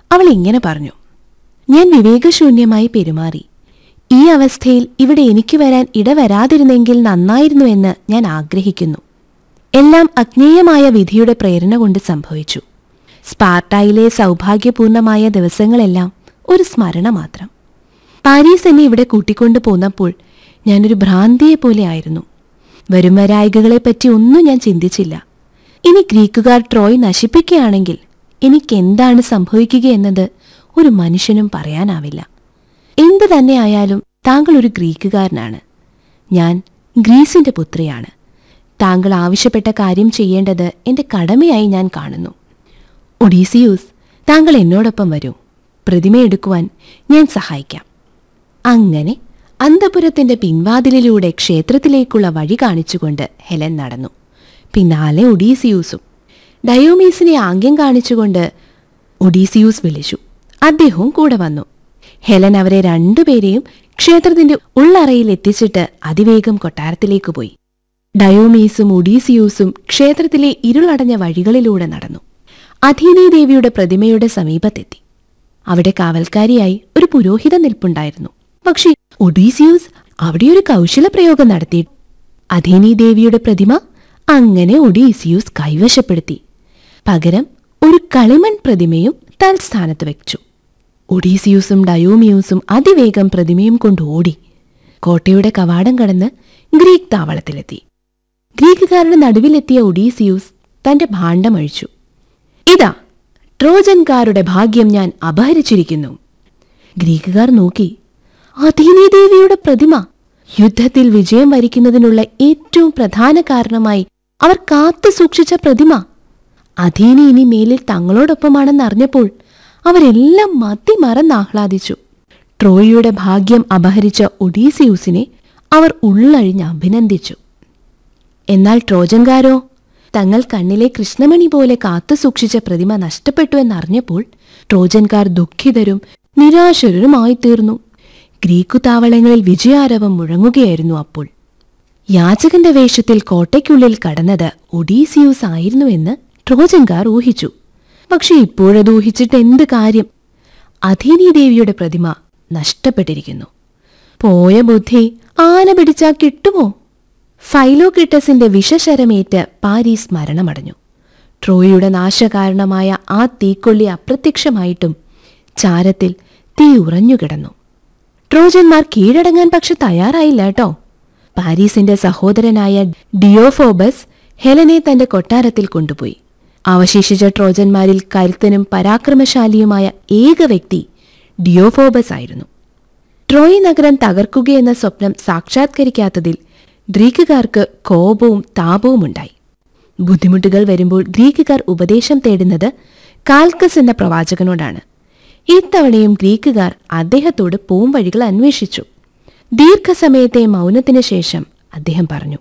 അവൾ ഇങ്ങനെ പറഞ്ഞു ഞാൻ വിവേകശൂന്യമായി പെരുമാറി ഈ അവസ്ഥയിൽ ഇവിടെ എനിക്ക് വരാൻ ഇടവരാതിരുന്നെങ്കിൽ നന്നായിരുന്നു എന്ന് ഞാൻ ആഗ്രഹിക്കുന്നു എല്ലാം അജ്ഞേയമായ വിധിയുടെ പ്രേരണ കൊണ്ട് സംഭവിച്ചു സ്പാർട്ടായിലെ സൗഭാഗ്യപൂർണമായ ദിവസങ്ങളെല്ലാം ഒരു സ്മരണ മാത്രം പാരീസ് എന്നെ ഇവിടെ കൂട്ടിക്കൊണ്ടു പോന്നപ്പോൾ ഞാനൊരു ഭ്രാന്തിയെ പോലെ ആയിരുന്നു വരുംവരായികകളെപ്പറ്റി ഒന്നും ഞാൻ ചിന്തിച്ചില്ല ഇനി ഗ്രീക്കുകാർ ട്രോയ് നശിപ്പിക്കുകയാണെങ്കിൽ എനിക്കെന്താണ് സംഭവിക്കുകയെന്നത് ഒരു മനുഷ്യനും പറയാനാവില്ല എന്തു തന്നെയായാലും താങ്കൾ ഒരു ഗ്രീക്കുകാരനാണ് ഞാൻ ഗ്രീസിന്റെ പുത്രിയാണ് താങ്കൾ ആവശ്യപ്പെട്ട കാര്യം ചെയ്യേണ്ടത് എന്റെ കടമയായി ഞാൻ കാണുന്നു ഒഡീസിയൂസ് താങ്കൾ എന്നോടൊപ്പം വരൂ പ്രതിമയെടുക്കുവാൻ ഞാൻ സഹായിക്കാം അങ്ങനെ അന്തപുരത്തിന്റെ പിൻവാതിലിലൂടെ ക്ഷേത്രത്തിലേക്കുള്ള വഴി കാണിച്ചുകൊണ്ട് ഹെലൻ നടന്നു പിന്നാലെ ഒഡീസിയൂസും ഡയോമീസിനെ ആംഗ്യം കാണിച്ചുകൊണ്ട് ഒഡീസിയൂസ് വിളിച്ചു അദ്ദേഹവും കൂടെ വന്നു ഹെലൻ അവരെ രണ്ടുപേരെയും ക്ഷേത്രത്തിന്റെ ഉള്ളറയിൽ എത്തിച്ചിട്ട് അതിവേഗം കൊട്ടാരത്തിലേക്ക് പോയി ഡയോമീസും ഒഡീസിയൂസും ക്ഷേത്രത്തിലെ ഇരുളടഞ്ഞ വഴികളിലൂടെ നടന്നു അധീനീദേവിയുടെ പ്രതിമയുടെ സമീപത്തെത്തി അവിടെ കാവൽക്കാരിയായി ഒരു പുരോഹിതൻ നിൽപ്പുണ്ടായിരുന്നു പക്ഷേ ഒഡീസിയൂസ് അവിടെ ഒരു കൗശല പ്രയോഗം നടത്തി അധീനീദേവിയുടെ പ്രതിമ അങ്ങനെ ഒഡീസിയൂസ് കൈവശപ്പെടുത്തി പകരം ഒരു കളിമൺ പ്രതിമയും തൽസ്ഥാനത്ത് വെച്ചു ഒഡീസിയൂസും ഡയോമിയൂസും അതിവേഗം പ്രതിമയും കൊണ്ട് ഓടി കോട്ടയുടെ കവാടം കടന്ന് ഗ്രീക്ക് താവളത്തിലെത്തി ഗ്രീക്കുകാരുടെ നടുവിലെത്തിയ ഒഡീസിയൂസ് തന്റെ ഭാണ്ഡമഴിച്ചു ഇതാ ട്രോജൻകാരുടെ ഭാഗ്യം ഞാൻ അപഹരിച്ചിരിക്കുന്നു ഗ്രീക്കുകാർ നോക്കി അധീനീദേവിയുടെ പ്രതിമ യുദ്ധത്തിൽ വിജയം വരിക്കുന്നതിനുള്ള ഏറ്റവും പ്രധാന കാരണമായി അവർ കാത്തു സൂക്ഷിച്ച പ്രതിമ അധീനി ഇനി മേലിൽ തങ്ങളോടൊപ്പമാണെന്നറിഞ്ഞപ്പോൾ അവരെല്ലാം മതിമറന്ന് ആഹ്ലാദിച്ചു ട്രോയിയുടെ ഭാഗ്യം അപഹരിച്ച ഒഡീസിയൂസിനെ അവർ ഉള്ളഴിഞ്ഞ് അഭിനന്ദിച്ചു എന്നാൽ ട്രോജൻകാരോ തങ്ങൾ കണ്ണിലെ കൃഷ്ണമണി പോലെ കാത്തു സൂക്ഷിച്ച പ്രതിമ നഷ്ടപ്പെട്ടു എന്നറിഞ്ഞപ്പോൾ ട്രോജൻകാർ ദുഃഖിതരും നിരാശരുമായി തീർന്നു ഗ്രീക്കു താവളങ്ങളിൽ വിജയാരവം മുഴങ്ങുകയായിരുന്നു അപ്പോൾ യാചകന്റെ വേഷത്തിൽ കോട്ടയ്ക്കുള്ളിൽ കടന്നത് ഒഡീസിയൂസ് ആയിരുന്നുവെന്ന് ട്രോജൻകാർ ഊഹിച്ചു പക്ഷെ ഇപ്പോഴത് ഊഹിച്ചിട്ട് എന്ത് കാര്യം അധീനീദേവിയുടെ പ്രതിമ നഷ്ടപ്പെട്ടിരിക്കുന്നു പോയ ബുദ്ധി ആന പിടിച്ചാ കിട്ടുമോ ഫൈലോക്രിട്ടസിന്റെ വിഷശരമേറ്റ് പാരീസ് മരണമടഞ്ഞു ട്രോയിയുടെ നാശകാരണമായ ആ തീക്കൊള്ളി അപ്രത്യക്ഷമായിട്ടും ചാരത്തിൽ തീ ഉറഞ്ഞുകിടന്നു ട്രോജന്മാർ കീഴടങ്ങാൻ പക്ഷെ തയ്യാറായില്ല കേട്ടോ പാരീസിന്റെ സഹോദരനായ ഡിയോഫോബസ് ഹെലനെ തന്റെ കൊട്ടാരത്തിൽ കൊണ്ടുപോയി അവശേഷിച്ച ട്രോജന്മാരിൽ കരുത്തനും പരാക്രമശാലിയുമായ ഏക വ്യക്തി ഡിയോഫോബസ് ആയിരുന്നു ട്രോയ് നഗരം തകർക്കുകയെന്ന സ്വപ്നം സാക്ഷാത്കരിക്കാത്തതിൽ ഗ്രീക്കുകാർക്ക് കോപവും താപവും ഉണ്ടായി ബുദ്ധിമുട്ടുകൾ വരുമ്പോൾ ഗ്രീക്കുകാർ ഉപദേശം തേടുന്നത് കാൽക്കസ് എന്ന പ്രവാചകനോടാണ് ഇത്തവണയും ഗ്രീക്കുകാർ അദ്ദേഹത്തോട് പോംവഴികൾ അന്വേഷിച്ചു ദീർഘസമയത്തെ മൗനത്തിന് ശേഷം അദ്ദേഹം പറഞ്ഞു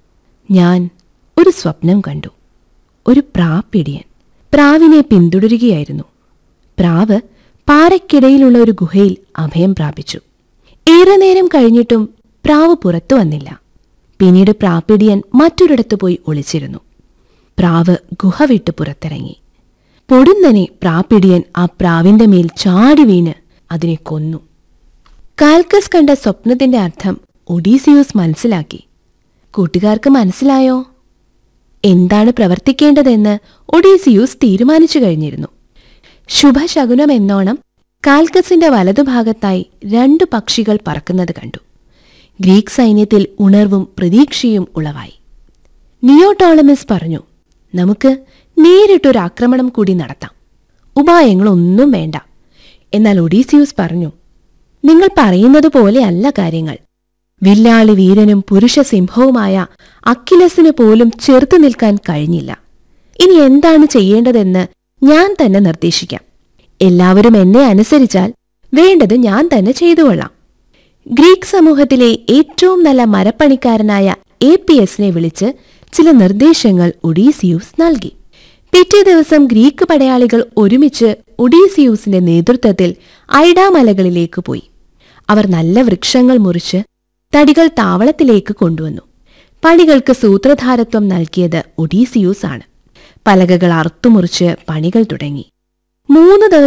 ഞാൻ ഒരു സ്വപ്നം കണ്ടു ഒരു പ്രാപ്പിടിയൻ പ്രാവിനെ പിന്തുടരുകയായിരുന്നു പ്രാവ് പാറയ്ക്കിടയിലുള്ള ഒരു ഗുഹയിൽ അഭയം പ്രാപിച്ചു ഏറെ നേരം കഴിഞ്ഞിട്ടും പ്രാവ് പുറത്തു വന്നില്ല പിന്നീട് പ്രാപ്പിടിയൻ മറ്റൊരിടത്ത് പോയി ഒളിച്ചിരുന്നു പ്രാവ് ഗുഹ വിട്ട് പുറത്തിറങ്ങി പൊടുന്നനെ പ്രാപ്പിടിയൻ ആ പ്രാവിന്റെ മേൽ ചാടി വീണ് അതിനെ കൊന്നു കാൽക്കസ് കണ്ട സ്വപ്നത്തിന്റെ അർത്ഥം ഒഡീസിയൂസ് മനസ്സിലാക്കി കൂട്ടുകാർക്ക് മനസ്സിലായോ എന്താണ് പ്രവർത്തിക്കേണ്ടതെന്ന് ഒഡീസിയൂസ് തീരുമാനിച്ചു കഴിഞ്ഞിരുന്നു ശുഭശകുനം എന്നോണം കാൽക്കസിന്റെ വലതുഭാഗത്തായി രണ്ടു പക്ഷികൾ പറക്കുന്നത് കണ്ടു ഗ്രീക്ക് സൈന്യത്തിൽ ഉണർവും പ്രതീക്ഷയും ഉളവായി നിയോടോളമിസ് പറഞ്ഞു നമുക്ക് നേരിട്ടൊരു ആക്രമണം കൂടി നടത്താം ഉപായങ്ങളൊന്നും വേണ്ട എന്നാൽ ഒഡീസിയൂസ് പറഞ്ഞു നിങ്ങൾ പറയുന്നത് പോലെയല്ല കാര്യങ്ങൾ വില്ലാളി വീരനും പുരുഷ സിംഹവുമായ അക്കിലസിന് പോലും ചെറുത്തു നിൽക്കാൻ കഴിഞ്ഞില്ല ഇനി എന്താണ് ചെയ്യേണ്ടതെന്ന് ഞാൻ തന്നെ നിർദ്ദേശിക്കാം എല്ലാവരും എന്നെ അനുസരിച്ചാൽ വേണ്ടത് ഞാൻ തന്നെ ചെയ്തുകൊള്ളാം ഗ്രീക്ക് സമൂഹത്തിലെ ഏറ്റവും നല്ല മരപ്പണിക്കാരനായ എ പി എസിനെ വിളിച്ച് ചില നിർദ്ദേശങ്ങൾ ഒഡീസിയൂസ് നൽകി പിറ്റേ ദിവസം ഗ്രീക്ക് പടയാളികൾ ഒരുമിച്ച് ഒഡീസിയൂസിന്റെ നേതൃത്വത്തിൽ ഐഡാമലകളിലേക്ക് പോയി അവർ നല്ല വൃക്ഷങ്ങൾ മുറിച്ച് തടികൾ താവളത്തിലേക്ക് കൊണ്ടുവന്നു പണികൾക്ക് സൂത്രധാരത്വം നൽകിയത് ഒഡീസിയൂസ് ആണ് പലകകൾ അറുത്തുമുറിച്ച് പണികൾ തുടങ്ങി മൂന്ന് ദിവസം